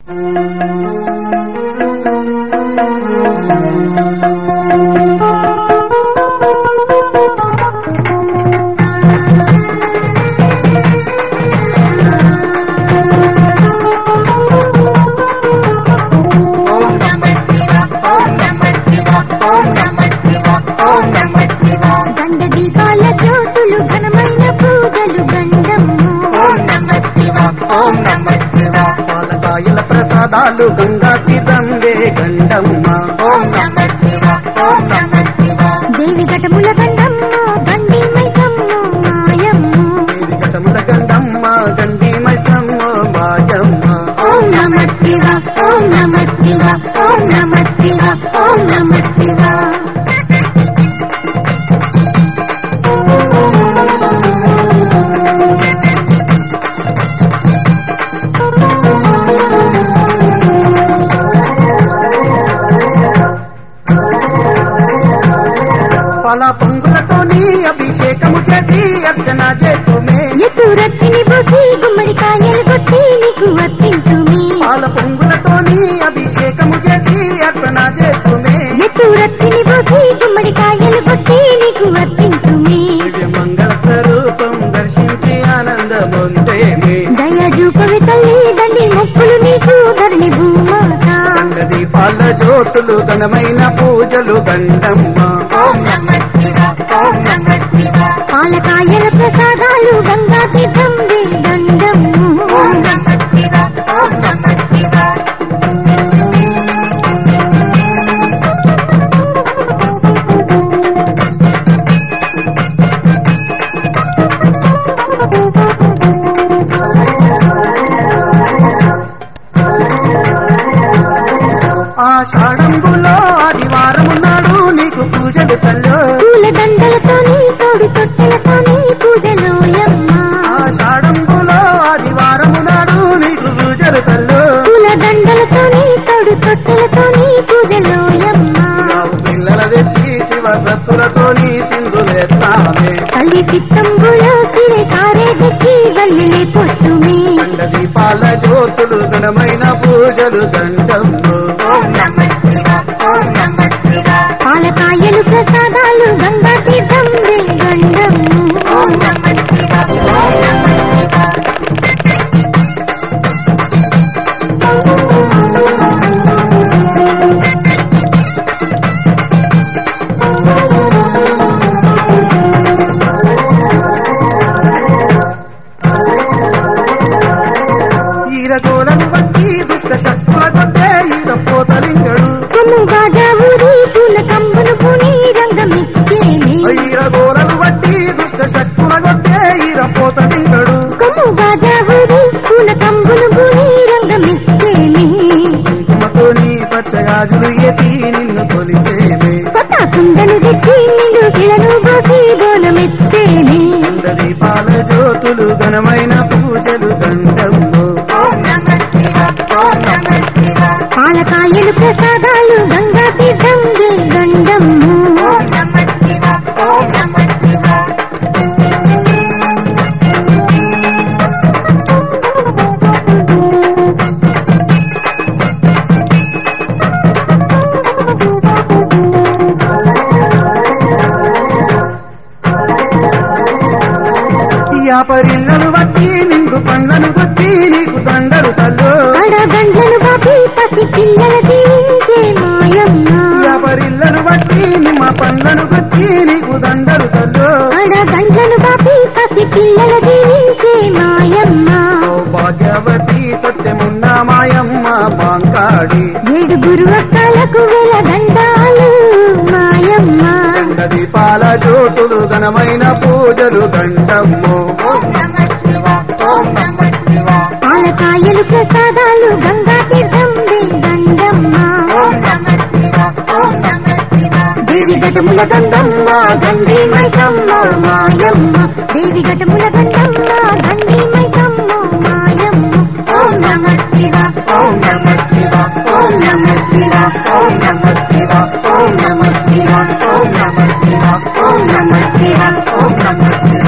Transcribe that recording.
ఓం నమ శివ ఓం నమ శివ ఓం నమ శివ ఓం నమ శివ గండ దీపాల జ్యోతులు ఘనమైన పూజలు గండము ఓం నమ శివ ఓం నమ శివ పాలకాయల ప్రసాదాలు గంగా తీర్థంవే గండమ్మ ఓం నమ శివ ఓం నమ శివ దేవి ఘటముల గండమ్మ గండి మైసమ్మ మాయమ్మ దేవి ఘటముల గండమ్మ గండి మైసమ్మ మాయమ్మ ఓం నమ శివ ఓం నమ శివ ఓం నమ శివ ఓం నమ శివ పాల పొంగులతోని అభిషేకము చేసి అర్చన చేతుమే ఎత్తు రత్తిని పోసి గుమ్మడికాయలు కొట్టి నీకు వర్తింతుమి పాల పొంగులతోని అభిషేకము చేసి అర్చన చేతుమే ఎత్తు రత్తిని పోసి గుమ్మడికాయలు కొట్టి నీకు వర్తింతుమి దివ్య మంగళ స్వరూపం దర్శించి ఆనందమొందేమే దయ చూపవి తల్లి దండి మొక్కులు నీకు ధరణి భూమాత గండ దీపాల జ్యోతులు ఘనమైన పూజలు గండమ్మ ఓం నమ శివ ఓం నమ శివ పాలకాయల ప్రసాదాలు గంగా తీర్థం దండము ఓం నమ శివ ఓం నమ శివ ఆషాఢంబులో ఆదివారము నాడు నీకు పూజలు తల్లో పూల దండలతోని తోడు తొట్టెలతోని పూజలోయమ్మ ఆషాఢంబులో ఆదివారము నాడు నీకు పూజలు తల్లో పూల దండలతోని తోడు తొట్టెలతోని పూజలోయమ్మ నావు పిల్లల తెచ్చి శివ సత్తులతోని సింధులెత్తామే తల్లి చిత్తంబులో సిరే సారే తెచ్చి వల్లిలే పొట్టుమే గండ దీపాల జ్యోతులు ఘనమైన పూజలు గండమ్ము ఓం నమ శివ ఓం నమ శివ పాలకాయలు ప్రసాదాలు గంగా తీర్థం గండము ఓం నమ శివ ఓం నమ శివ ఈరగోలను బట్టి దుష్ట శక్తుల కొట్టే ఈర పోతలింగడు కొమ్ము బాజా ఊరి పూల కంబును పూని రంగమిక్కేమి ఈరగోలను బట్టి దుష్ట శక్తుల కొట్టే ఈర పోతలింగడు కొమ్ము బాజా ఊరి పూల కంబును పూని రంగమిక్కేమి కుంకుమతోని పచ్చగాజులు వేసి నిన్ను కొలిచేమే కొత్త కుండలు తెచ్చి నిండు శిలను పోసి బోనమెత్తేమి గండ దీపాల జ్యోతులు ఘనమైన పూజలు గండమ్ము ఓం నమ శివ ఓం నమ శివ పాలకాయలు ప్రసాదాలు గంగా తీర్థం గండము ఓం నమ శివ ఓం నమ శివ యాపరిళ్ళను బట్టి నిండు పండ్లను గుచ్చి నీకు దండలు తల్లు కడగండ్లను బాపి పసి పిల్లల దీవించే మాయమ్మ యాపరిళ్ళను బట్టి నిమ్మ పండ్లను గుచ్చి నీకు దండలు తల్లు కడగండ్లను బాపి పసి పిల్లల దీవించే మాయమ్మ సౌభాగ్యవతి సత్యమున్న మాయమ్మ మాంకాడి ఏడుగురు అక్కలకు వెల దండాలు మాయమ్మ గండ దీపాల జ్యోతులు ఘనమైన పూజలు గండమ్ము ఓం నమ శివ ఓం నమ శివ పాలకాయలు ప్రసాదాలు గంగా తీర్థం దండమ్మ ఓం నమ శివ ఓం నమ శివ దేవి ఘటముల గంగమ్మ గండి మైసమ్మ మాయమ్మ దేవి ఘటముల గంగమ్మ గండి మైసమ్మ మాయమ్మ ఓం నమ శివ ఓం నమ శివ ఓం నమ శివ ఓం నమ శివ ఓం నమ శివ ఓం నమ శివ ఓం నమ శివ ఓం నమ శివ